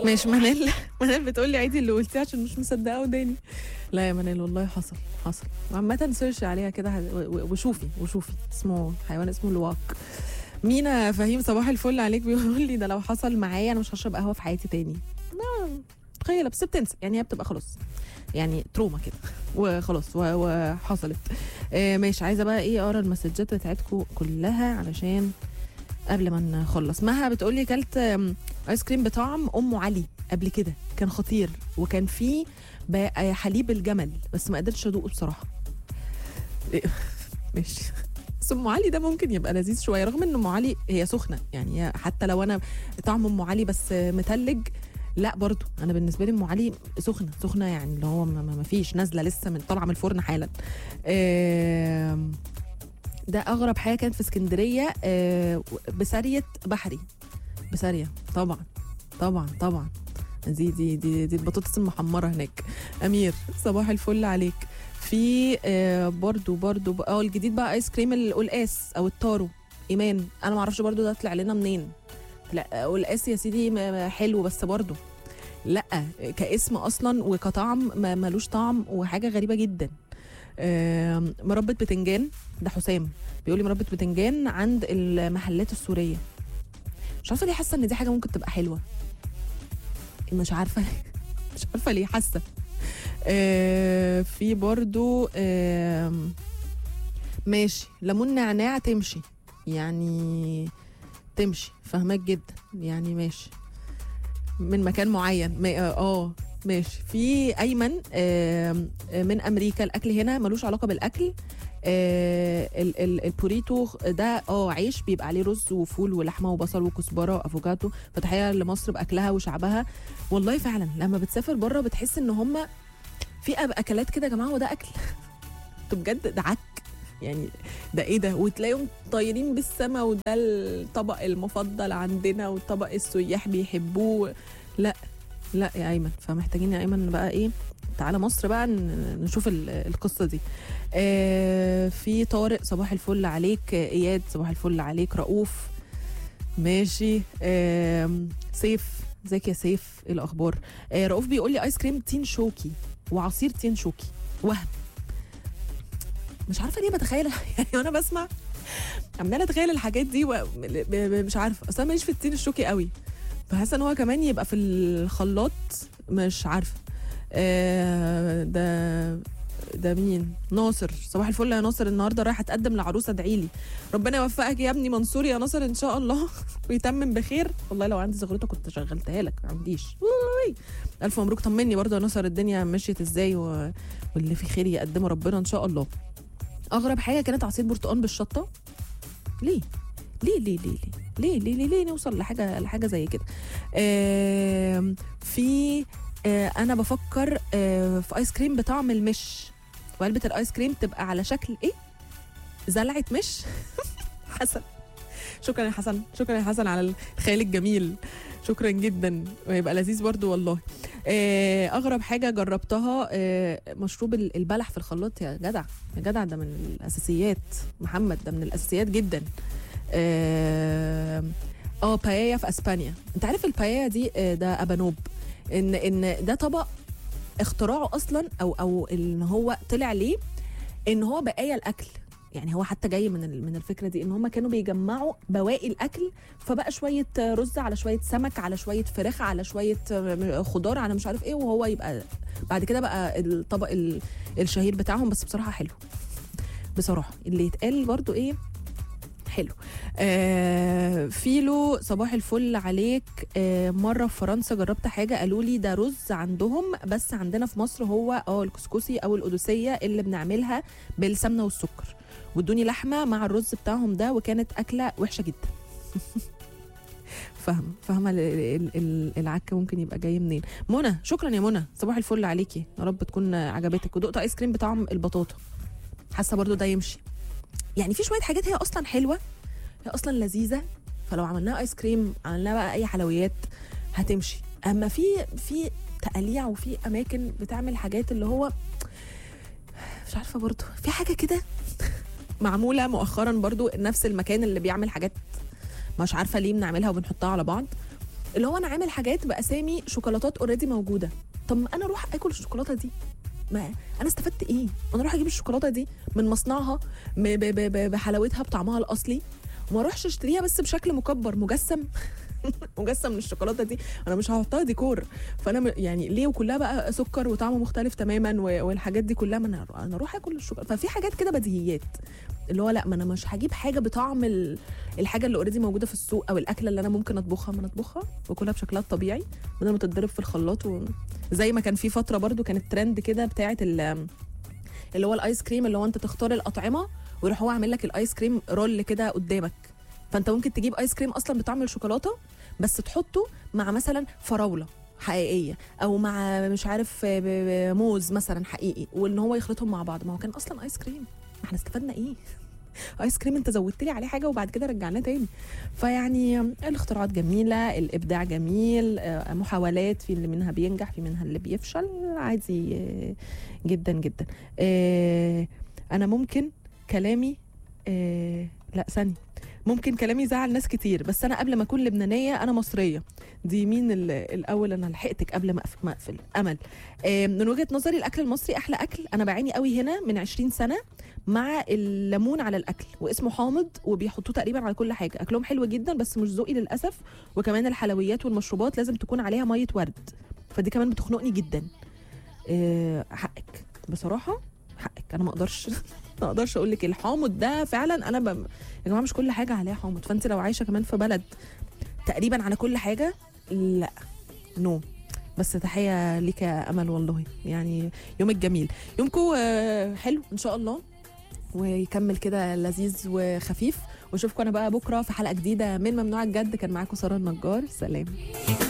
ماشي منال منال بتقول لي عيدي اللي قلتيه عشان مش مصدقه وداني لا يا منال والله حصل حصل وعامة سيرش عليها كده هت- و- و- وشوفي وشوفي اسمه حيوان اسمه الواق مينا فهيم صباح الفل عليك بيقول لي ده لو حصل معايا انا مش هشرب قهوه في حياتي تاني لا تخيل بس بتنسى يعني هي بتبقى خلاص يعني تروما كده وخلاص و- وحصلت آه ماشي عايزه بقى ايه اقرا المسجات بتاعتكم كلها علشان قبل ما نخلص مها بتقول لي كلت آم، ايس كريم بطعم ام علي قبل كده كان خطير وكان فيه بقى حليب الجمل بس ما قدرتش ادوقه بصراحه إيه، ماشي بس ام علي ده ممكن يبقى لذيذ شويه رغم ان ام علي هي سخنه يعني هي حتى لو انا طعم ام علي بس متلج لا برضو انا بالنسبه لي ام علي سخنه سخنه يعني اللي هو ما ما فيش نازله لسه من طالعه من الفرن حالا آم، ده اغرب حاجه كانت في اسكندريه آه، بساريه بحري بساريه طبعا طبعا طبعا دي دي دي دي البطاطس المحمره هناك امير صباح الفل عليك في آه برضو برضو اه الجديد بقى ايس كريم القلقاس او التارو ايمان انا ما اعرفش برضو ده طلع لنا منين لا قلقاس يا سيدي م- م- حلو بس برضو لا كاسم اصلا وكطعم ما- ملوش طعم وحاجه غريبه جدا آم، مربى بتنجان ده حسام بيقول لي مربى بتنجان عند المحلات السوريه مش عارفه ليه حاسه ان دي حاجه ممكن تبقى حلوه مش عارفه ليه مش عارفه ليه حاسه آه في برضو آه ماشي ليمون نعناع تمشي يعني تمشي فهمك جدا يعني ماشي من مكان معين ما- اه آه، ماشي في ايمن آه من امريكا الاكل هنا ملوش علاقه بالاكل آه ال- ال- البوريتو ده اه عيش بيبقى عليه رز وفول ولحمه وبصل وكزبره وافوكاتو فتحيه لمصر باكلها وشعبها والله فعلا لما بتسافر بره بتحس ان هم في أب- اكلات كده يا جماعه هو ده اكل انتوا بجد ده عك يعني ده ايه ده وتلاقيهم طايرين بالسما وده الطبق المفضل عندنا والطبق السياح بيحبوه لا لا يا ايمن فمحتاجين يا ايمن بقى ايه تعالى مصر بقى ن- نشوف ال- القصه دي آه في طارق صباح الفل عليك آه، اياد صباح الفل عليك رؤوف ماشي آم، سيف ازيك يا سيف ايه الاخبار آه رؤوف بيقول لي ايس كريم تين شوكي وعصير تين شوكي وهم مش عارفه ليه بتخيل يعني وانا بسمع عماله اتخيل الحاجات دي و... ب- ب- مش عارفه اصلا ماليش في التين الشوكي قوي فحاسه ان هو كمان يبقى في الخلاط مش عارفه آه ده ده مين ناصر صباح الفل يا ناصر النهارده رايح اتقدم لعروسه ادعي لي ربنا يوفقك يا ابني منصور يا ناصر ان شاء الله ويتمم بخير والله لو عندي زغرته كنت شغلتها لك ما عنديش وي. الف مبروك طمني برضه يا ناصر الدنيا مشيت ازاي و... واللي في خير يقدمه ربنا ان شاء الله اغرب حاجه كانت عصير برتقال بالشطه ليه ليه ليه ليه ليه ليه ليه ليه, ليه نوصل لحاجه لحاجه زي كده آم، في آه، انا بفكر آه، في ايس كريم بطعم المش وعلبه الايس كريم تبقى على شكل ايه زلعه مش حسن شكرا يا حسن شكرا يا حسن على الخيال الجميل شكرا جدا ويبقى لذيذ برضو والله آه، اغرب حاجه جربتها آه، مشروب ال- البلح في الخلاط يا جدع يا جدع ده من الاساسيات محمد ده من الاساسيات جدا اه آه، بايا في اسبانيا انت عارف البايا دي آه، ده ابانوب ان ان ده طبق اختراعه اصلا او او ان هو طلع ليه ان هو بقايا الاكل يعني هو حتى جاي من ال- من الفكره دي ان هم كانوا بيجمعوا بواقي الاكل فبقى شويه رز على شويه سمك على شويه فراخ على شويه خضار على مش عارف ايه وهو يبقى بعد كده بقى الطبق ال- الشهير بتاعهم بس بصراحه حلو بصراحه اللي يتقال برضو ايه حلو آه فيلو صباح الفل عليك آه مره في فرنسا جربت حاجه قالوا لي ده رز عندهم بس عندنا في مصر هو اه الكسكسي او القدوسيه اللي بنعملها بالسمنه والسكر وادوني لحمه مع الرز بتاعهم ده وكانت اكله وحشه جدا فاهمه فاهمه ال- ال- ال- العك ممكن يبقى جاي منين منى شكرا يا منى صباح الفل عليكي يا رب تكون عجبتك ودقت ايس كريم بطعم البطاطا حاسه برضو ده يمشي يعني في شويه حاجات هي اصلا حلوه هي اصلا لذيذه فلو عملناها ايس كريم عملناها بقى اي حلويات هتمشي اما في في تقاليع وفي اماكن بتعمل حاجات اللي هو مش عارفه برضو في حاجه كده معموله مؤخرا برضو نفس المكان اللي بيعمل حاجات مش عارفه ليه بنعملها وبنحطها على بعض اللي هو انا عامل حاجات باسامي شوكولاتات اوريدي موجوده طب ما انا اروح اكل الشوكولاته دي ما انا استفدت ايه انا اروح اجيب الشوكولاته دي من مصنعها م- ب- ب- ب- بحلاوتها بطعمها الاصلي وما اروحش اشتريها بس بشكل مكبر مجسم مجسم من الشوكولاته دي انا مش هحطها ديكور فانا م- يعني ليه وكلها بقى سكر وطعم مختلف تماما و- والحاجات دي كلها ما انا انا اروح اكل الشوكولاته ففي حاجات كده بديهيات اللي هو لا ما انا مش هجيب حاجه بطعم ال- الحاجه اللي اوريدي موجوده في السوق او الاكله اللي انا ممكن اطبخها ما أنا اطبخها واكلها بشكلها الطبيعي بدل ما تتضرب في الخلاط و... زي ما كان في فتره برضو كانت ترند كده بتاعه ال- اللي هو الايس كريم اللي هو انت تختار الاطعمه ويروح هو عامل لك الايس كريم رول كده قدامك فانت ممكن تجيب ايس كريم اصلا بطعم الشوكولاته بس تحطه مع مثلا فراوله حقيقيه او مع مش عارف ب- ب- موز مثلا حقيقي وان هو يخلطهم مع بعض ما هو كان اصلا ايس كريم ما احنا استفدنا ايه ايس كريم انت زودت لي عليه حاجه وبعد كده رجعناه تاني فيعني الاختراعات جميله الابداع جميل آه، محاولات في اللي منها بينجح في منها اللي بيفشل عادي آه، جدا جدا آه، انا ممكن كلامي آه، لا ثانيه ممكن كلامي يزعل ناس كتير بس انا قبل ما اكون لبنانيه انا مصريه دي مين ال- الاول انا لحقتك قبل ما أقف- ما اقفل امل آه، من وجهه نظري الاكل المصري احلى اكل انا بعاني قوي هنا من 20 سنه مع الليمون على الاكل واسمه حامض وبيحطوه تقريبا على كل حاجه اكلهم حلو جدا بس مش ذوقي للاسف وكمان الحلويات والمشروبات لازم تكون عليها ميه ورد فدي كمان بتخنقني جدا آه، حقك بصراحه حقك انا ما اقدرش ما اقدرش اقول لك الحامض ده فعلا انا ب... يا جماعه مش كل حاجه عليها حامض فانت لو عايشه كمان في بلد تقريبا على كل حاجه لا نو بس تحيه ليك يا امل والله يعني يومك جميل يومكم آه، حلو ان شاء الله ويكمل كده لذيذ وخفيف واشوفكم انا بقى بكره في حلقه جديده من ممنوع الجد كان معاكم ساره النجار سلام